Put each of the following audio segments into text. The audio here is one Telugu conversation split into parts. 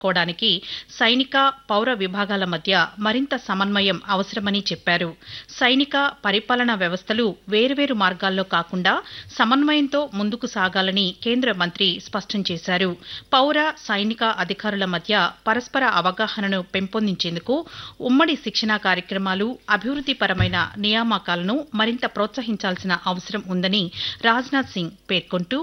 కోవడానికి సైనిక పౌర విభాగాల మధ్య మరింత సమన్వయం అవసరమని చెప్పారు సైనిక పరిపాలనా వ్యవస్థలు వేర్వేరు మార్గాల్లో కాకుండా సమన్వయంతో ముందుకు సాగాలని కేంద్ర మంత్రి స్పష్టం చేశారు పౌర సైనిక అధికారుల మధ్య పరస్పర అవగాహనను పెంపొందించేందుకు ఉమ్మడి శిక్షణా కార్యక్రమాలు అభివృద్దిపరమైన నియామకాలను మరింత ప్రోత్సహించాల్సిన అవసరం ఉందని రాజ్నాథ్ సింగ్ పేర్కొంటూ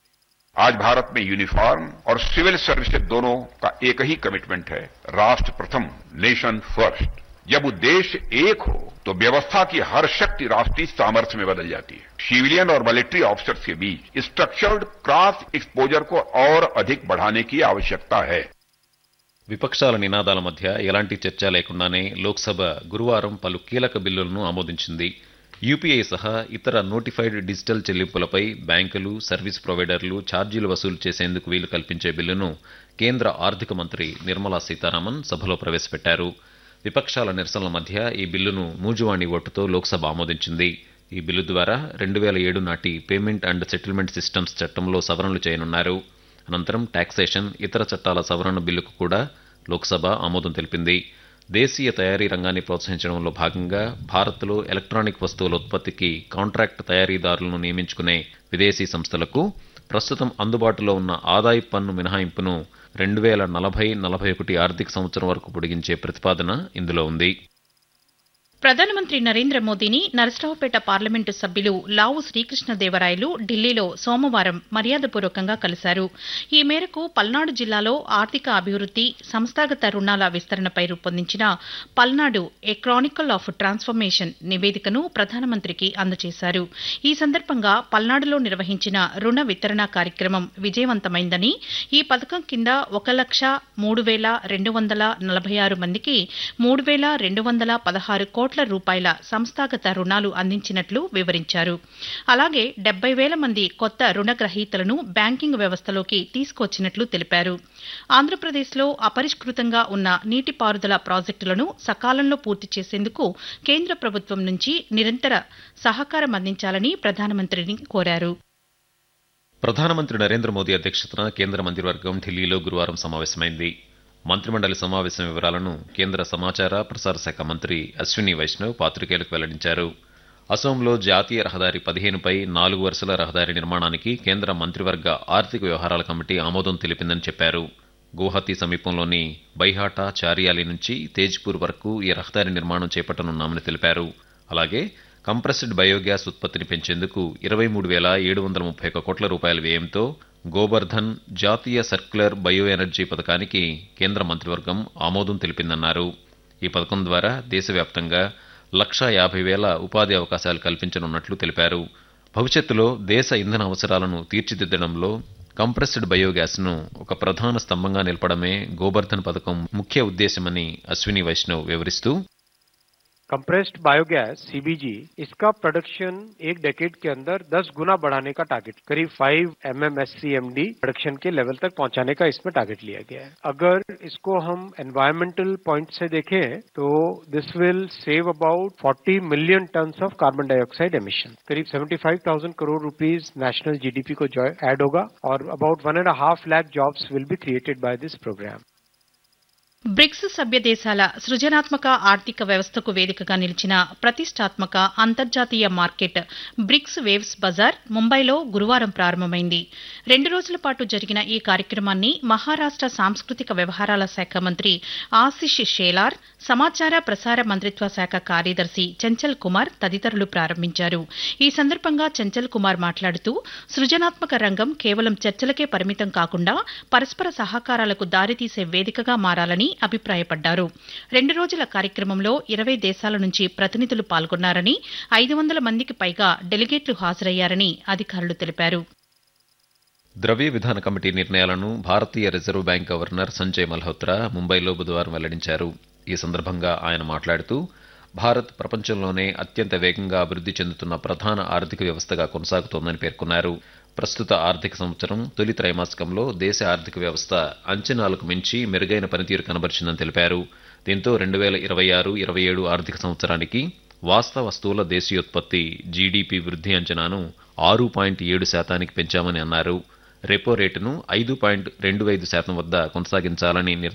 आज भारत में यूनिफॉर्म और सिविल सर्विसेज दोनों का एक ही कमिटमेंट है राष्ट्र प्रथम नेशन फर्स्ट जब उद्देश्य एक हो तो व्यवस्था की हर शक्ति राष्ट्रीय सामर्थ्य में बदल जाती है सिविलियन और मिलिट्री ऑफिसर्स के बीच स्ट्रक्चर्ड क्रॉस एक्सपोजर को और अधिक बढ़ाने की आवश्यकता है విపక్షాల నినాదాల మధ్య ఎలాంటి చర్చ లేకుండానే లోక్సభ గురువారం పలు కీలక బిల్లులను ఆమోదించింది యూపీఐ సహా ఇతర నోటిఫైడ్ డిజిటల్ చెల్లింపులపై బ్యాంకులు సర్వీస్ ప్రొవైడర్లు ఛార్జీలు వసూలు చేసేందుకు వీలు కల్పించే బిల్లును కేంద్ర ఆర్థిక మంత్రి నిర్మలా సీతారామన్ సభలో ప్రవేశపెట్టారు విపక్షాల నిరసనల మధ్య ఈ బిల్లును మూజువాణి ఓటుతో లోక్సభ ఆమోదించింది ఈ బిల్లు ద్వారా రెండు వేల ఏడు నాటి పేమెంట్ అండ్ సెటిల్మెంట్ సిస్టమ్స్ చట్టంలో సవరణలు చేయనున్నారు అనంతరం టాక్సేషన్ ఇతర చట్టాల సవరణ బిల్లుకు కూడా లోక్సభ ఆమోదం తెలిపింది దేశీయ తయారీ రంగాన్ని ప్రోత్సహించడంలో భాగంగా భారత్లో ఎలక్ట్రానిక్ వస్తువుల ఉత్పత్తికి కాంట్రాక్ట్ తయారీదారులను నియమించుకునే విదేశీ సంస్థలకు ప్రస్తుతం అందుబాటులో ఉన్న ఆదాయ పన్ను మినహాయింపును రెండు వేల నలభై నలభై ఒకటి ఆర్థిక సంవత్సరం వరకు పొడిగించే ప్రతిపాదన ఇందులో ఉంది ప్రధానమంత్రి నరేంద్ర మోదీని నరసరావుపేట పార్లమెంటు సభ్యులు లావు శ్రీకృష్ణదేవరాయలు ఢిల్లీలో సోమవారం మర్యాదపూర్వకంగా కలిశారు ఈ మేరకు పల్నాడు జిల్లాలో ఆర్థిక అభివృద్ది సంస్థాగత రుణాల విస్తరణపై రూపొందించిన Palnadu a chronicle of transformation నివేదికను ప్రధానమంత్రికి అందజేశారు ఈ సందర్భంగా పల్నాడులో నిర్వహించిన రుణ వితరణ కార్యక్రమం విజయవంతమైందని ఈ పథకం కింద ఒక లక్ష మూడు వేల రెండు వందల నలభై ఆరు మందికి మూడు వేల రెండు వందల పదహారు కోట్ల రూపాయల సంస్థాగత రుణాలు అందించినట్లు వివరించారు అలాగే డెబ్బై వేల మంది కొత్త రుణగ్రహీతలను బ్యాంకింగ్ వ్యవస్థలోకి తీసుకొచ్చినట్లు తెలిపారు ఆంధ్రప్రదేశ్లో అపరిష్కృతంగా ఉన్న నీటిపారుదల ప్రాజెక్టులను సకాలంలో పూర్తి చేసేందుకు కేంద్ర ప్రభుత్వం నుంచి నిరంతర సహకారం అందించాలని ప్రధానమంత్రిని కోరారు ప్రధానమంత్రి నరేంద్ర మోదీ అధ్యక్షతన కేంద్ర మంత్రివర్గం ఢిల్లీలో గురువారం సమావేశమైంది మంత్రిమండలి సమావేశం వివరాలను కేంద్ర సమాచార ప్రసార శాఖ మంత్రి అశ్విని వైష్ణవ్ పాత్రికేయులకు వెల్లడించారు అసోంలో జాతీయ రహదారి పదిహేనుపై నాలుగు వరుసల రహదారి నిర్మాణానికి కేంద్ర మంత్రివర్గ ఆర్థిక వ్యవహారాల కమిటీ ఆమోదం తెలిపిందని చెప్పారు గువాహతి సమీపంలోని బైహాటా చారియాలి నుంచి తేజ్పూర్ వరకు ఈ రహదారి నిర్మాణం చేపట్టనున్నామని తెలిపారు అలాగే కంప్రెస్డ్ బయోగ్యాస్ ఉత్పత్తిని పెంచేందుకు ఇరవై మూడు వేల ఏడు వందల ముప్పై ఒక్క కోట్ల రూపాయల వ్యయంతో గోబర్ధన్ జాతీయ సర్క్యులర్ బయో ఎనర్జీ పథకానికి కేంద్ర మంత్రివర్గం ఆమోదం తెలిపిందన్నారు ఈ పథకం ద్వారా దేశవ్యాప్తంగా లక్షా యాభై వేల ఉపాధి అవకాశాలు కల్పించనున్నట్లు తెలిపారు భవిష్యత్తులో దేశ ఇంధన అవసరాలను తీర్చిదిద్దడంలో కంప్రెస్డ్ బయోగ్యాస్ను ఒక ప్రధాన స్తంభంగా నిలపడమే గోబర్ధన్ పథకం ముఖ్య ఉద్దేశమని అశ్విని వైష్ణవ్ వివరిస్తూ कंप्रेस्ड बायोगैस सीबीजी इसका प्रोडक्शन एक डेकेड के अंदर 10 गुना बढ़ाने का टारगेट करीब 5 M M S C M D production के लेवल तक पहुंचाने का इसमें टारगेट लिया गया है अगर इसको हम एनवायरमेंटल पॉइंट से देखें तो this will save about 40 million tonne of carbon dioxide emission करीब 75,000 करोड़ रुपीस नेशनल जीडीपी को ऐड होगा और about one and half lakh jobs will be created by this programme BRICS సభ్య దేశాల సృజనాత్మక ఆర్థిక వ్యవస్థకు వేదికగా నిలిచిన ప్రతిష్టాత్మక అంతర్జాతీయ మార్కెట్ బ్రిక్స్ వేవ్స్ బజార్ ముంబైలో గురువారం ప్రారంభమైంది రెండు రోజుల పాటు జరిగిన ఈ కార్యక్రమాన్ని మహారాష్ట సాంస్కృతిక వ్యవహారాల శాఖ మంత్రి ఆశిష్ షేలార్ సమాచార ప్రసార మంత్రిత్వ శాఖ కార్యదర్శి చెంచల్ కుమార్ తదితరులు ప్రారంభించారు ఈ సందర్భంగా చెంచల్ కుమార్ మాట్లాడుతూ సృజనాత్మక రంగం కేవలం చర్చలకే పరిమితం కాకుండా పరస్పర సహకారాలకు దారితీసే వేదికగా మారాలని అభిప్రాయపడ్డారు రెండు రోజుల కార్యక్రమంలో ఇరవై దేశాల నుంచి ప్రతినిధులు పాల్గొన్నారని ఐదు వందల మందికి పైగా డెలిగేట్లు హాజరయ్యారని అధికారులు తెలిపారు ద్రవ్య విధాన కమిటీ నిర్ణయాలను భారతీయ reserve bank governor Sanjay Malhotra ముంబైలో బుధవారం వెల్లడించారు ఈ సందర్భంగా ఆయన మాట్లాడుతూ భారత్ ప్రపంచంలోనే అత్యంత వేగంగా అభివృద్ధి చెందుతున్న ప్రధాన ఆర్థిక వ్యవస్థగా కొనసాగుతోందని పేర్కొన్నారు ప్రస్తుత ఆర్థిక సంవత్సరం తొలి త్రైమాసికంలో దేశ ఆర్థిక వ్యవస్థ అంచనాలకు మించి మెరుగైన పనితీరు కనబరిచిందని తెలిపారు దీంతో రెండు వేల ఇరవై ఆరు ఇరవై ఏడు ఆర్థిక సంవత్సరానికి వాస్తవ స్థూల దేశీయోత్పత్తి జీడీపీ వృద్ధి అంచనాను ఆరు పాయింట్ ఏడు శాతానికి పెంచామని అన్నారు రెపో రేటును ఐదు పాయింట్ రెండు ఐదు శాతం వద్ద కొనసాగించాలని